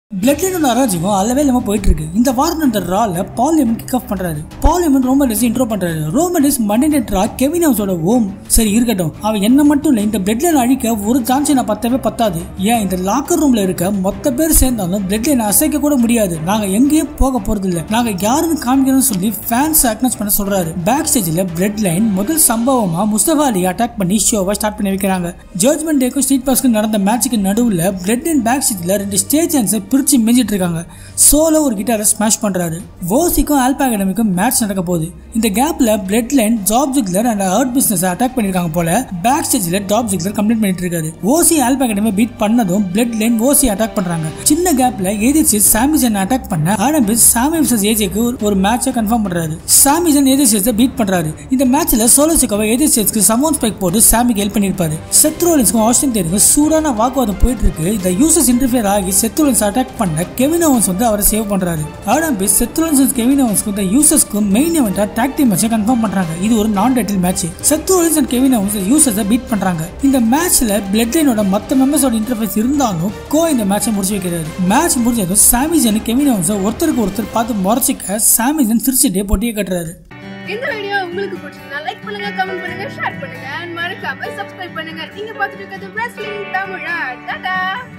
பிளட்லைனோட அராஜகம் அல்லவே இல்லாம போயிட்டு இருக்கு இந்த வாரம் அந்த ரால பாலியமன் கிக் ஆஃப் பண்றாரு பாலியமன் ரோமனிஸ் இன்ட்ரோ பண்றாரு Roman Reigns Monday night Raw Kevin ஹவுஸோட ஓம் சரி இருக்கட்டும் அவன் என்ன மட்டும் இல்ல இந்த பிளட்லைன் அழிக்க ஒரு சான்ஸ் நான் பத்தவே பத்தாது ஏன் இந்த லாக்கர் ரூம்ல இருக்க மொத்த பேர் சேர்ந்தாலும் பிளட்லைன் அசைக்க கூட முடியாது நாங்க எங்கேயும் போக போறது இல்ல நாங்க யாருன்னு காமிக்கிறோம்னு சொல்லி ஃபேன்ஸ் அக்னஸ் பண்ண சொல்றாரு பேக் ஸ்டேஜ்ல பிளட் லைன் முதல் சம்பவமா முஸ்தபா அலி அட்டாக் பண்ணி ஷோவை ஸ்டார்ட் பண்ணி வைக்கிறாங்க ஜட்மெண்ட் டேக்கும் ஸ்ட்ரீட் பாஸ்க்கு நடந்த மேட்சுக்கு நடுவுல பிளட் லைன் பேக் ஸ்டேஜ்ல ரெண்டு ஸ்டேஜ் ஹேண்ட்ஸை பிரிச்சு மேஞ்சிட்டு இருக்காங்க சோலோ ஒரு கிட்டாரை ஸ்மாஷ் பண்றாரு ஓசிக்கும் ஆல்பா அகாடமிக்கும் மேட்ச் நடக்க போகுது இந்த கேப்ல பிளட் லைன் ஜாப் Ziggler and Hurt Business attack பண்ணிருக்காங்க போல பேக் ஸ்டேஜ்ல டாப் ஜிக்லர் கம்ப்ளீட் பண்ணிட்டு இருக்காரு ஓசி ஆல்பா அகாடமி பீட் பண்ணதும் பிளட் லைன் ஓசி அட்டாக் பண்றாங்க சின்ன கேப்ல ஏஜிசி சாமிசன் அட்டாக் பண்ண ஆடம்பிஸ் சாமி விசஸ் ஏஜேக்கு ஒரு மேட்சை கன்ஃபார்ம் பண்றாரு சாமிசன் ஏஜிசியஸை பீட் பண்றாரு இந்த மேட்ச்ல சோலோ சிக்கோவை ஏஜிசியஸ்க்கு சமோன் ஸ்பைக் போட்டு சாமிக்கு ஹெல்ப் பண்ணிருப்பாரு செத்ரோலின்ஸ்க்கும் ஆஸ்டின் தேருக்கு சூடான வாக்குவாதம் போயிட்டு இருக்கு இந்த யூசஸ் இன்டர்ஃபியர் ஆகி செத்ரோலின்ஸ் அட்டாக் பண்ண கெவின் ஓவன்ஸ் வந்து அவரை சேவ் பண்றாரு ஆடம்பிஸ் செத்ரோலின்ஸ் கெவின் ஓவன்ஸ்க்கு இந்த யூசஸ்க்கும் மெயின் இவெண்டா டாக் டீம் மேட்சை கன்ஃபார்ம் பண்றாங்க இது ஒரு non title match Seth Rollins and Kevin Owens யூசஸை பீட் பண்றாங்க இந்த மேட்ச்ல பிளட் லைனோட மத்த மெம்பர்ஸோட இன்டர்ஃபேஸ் இருந்தாலும் கோ இந்த மேட்சை முடிச்சு வைக்கிறாரு மேட்ச் முடிஞ்சதும் சாமிஜன் கெவின் ஓவன்ஸ் ஒருத்தருக்கு ஒருத்தர் பார்த்து முறைச்சிக்க சாமிஜன் சிரிச்சுட்டே போட்டியை கட்டுறாரு இந்த வீடியோ உங்களுக்கு பிடிச்சிருந்தா லைக் பண்ணுங்க கமெண்ட் பண்ணுங்க ஷேர் பண்ணுங்க and மறக்காம சப்ஸ்கிரைப் பண்ணுங்க நீங்க பார்த்துட்டு இருக்கிறது wrestling தமிழா டாடா